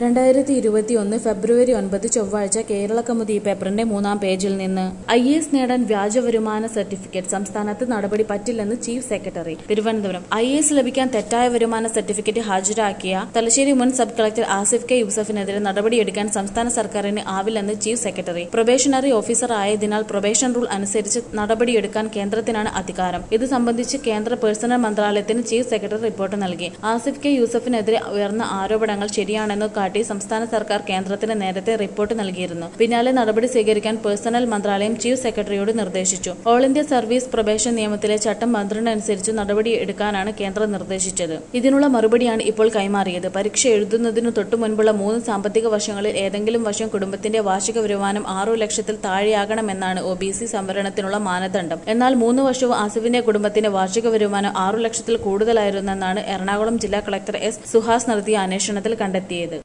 രണ്ടായിരത്തി ഇരുപത്തിയൊന്ന് ഫെബ്രുവരി ഒൻപത് ചൊവ്വാഴ്ച കേരളകൗമുദി പേപ്പറിന്റെ മൂന്നാം പേജിൽ നിന്ന് ഐ എസ് നേടാൻ വ്യാജ വരുമാന സർട്ടിഫിക്കറ്റ് സംസ്ഥാനത്ത് നടപടി പറ്റില്ലെന്ന് chief secretary Thiruvananthapuram I S ലഭിക്കാൻ തെറ്റായ വരുമാന സർട്ടിഫിക്കറ്റ് ഹാജരാക്കിയ തലശ്ശേരി മുൻ സബ് കളക്ടർ ആസിഫ് കെ യൂസഫിനെതിരെ നടപടിയെടുക്കാൻ സംസ്ഥാന സർക്കാരിന് ആവില്ലെന്ന് ചീഫ് സെക്രട്ടറി പ്രൊബേഷണറി ഓഫീസർ ആയതിനാൽ പ്രൊബേഷൻ റൂൾ അനുസരിച്ച് നടപടിയെടുക്കാൻ കേന്ദ്രത്തിനാണ് അധികാരം ഇത് സംബന്ധിച്ച് കേന്ദ്ര പേഴ്സണൽ മന്ത്രാലയത്തിന് ചീഫ് സെക്രട്ടറി റിപ്പോർട്ട് നൽകി ആസിഫ് കെ യൂസഫിനെതിരെ ഉയർന്ന ആരോപണങ്ങൾ ശരിയാണെന്ന് കാട്ടി സംസ്ഥാന സർക്കാർ കേന്ദ്രത്തിന് നേരത്തെ റിപ്പോർട്ട് നൽകിയിരുന്നു പിന്നാലെ നടപടി സ്വീകരിക്കാൻ പേഴ്സണൽ മന്ത്രാലയം ചീഫ് സെക്രട്ടറിയോട് നിർദ്ദേശിച്ചു ഓൾ ഇന്ത്യ സർവീസ് പ്രൊബേഷൻ നിയമത്തിലെ ചട്ടം പന്ത്രണ്ട് അനുസരിച്ച് നടപടി എടുക്കാനാണ് കേന്ദ്രം നിർദ്ദേശിച്ചത് ഇതിനുള്ള മറുപടിയാണ് ഇപ്പോൾ കൈമാറിയത് പരീക്ഷ എഴുതുന്നതിനു തൊട്ടു മുൻപുള്ള മൂന്ന് സാമ്പത്തിക വർഷങ്ങളിൽ ഏതെങ്കിലും വർഷം കുടുംബത്തിന്റെ വാർഷിക വരുമാനം ആറു ലക്ഷത്തിൽ താഴെയാകണമെന്നാണ് ഒ ബി സി സംവരണത്തിനുള്ള മാനദണ്ഡം എന്നാൽ മൂന്ന് വർഷവും ആസിഫിന്റെ കുടുംബത്തിന്റെ വാർഷിക വരുമാനം ആറു ലക്ഷത്തിൽ കൂടുതലായിരുന്നെന്നാണ് എറണാകുളം ജില്ലാ കളക്ടർ എസ് സുഹാസ് നടത്തിയ അന്വേഷണത്തിൽ കണ്ടെത്തിയത്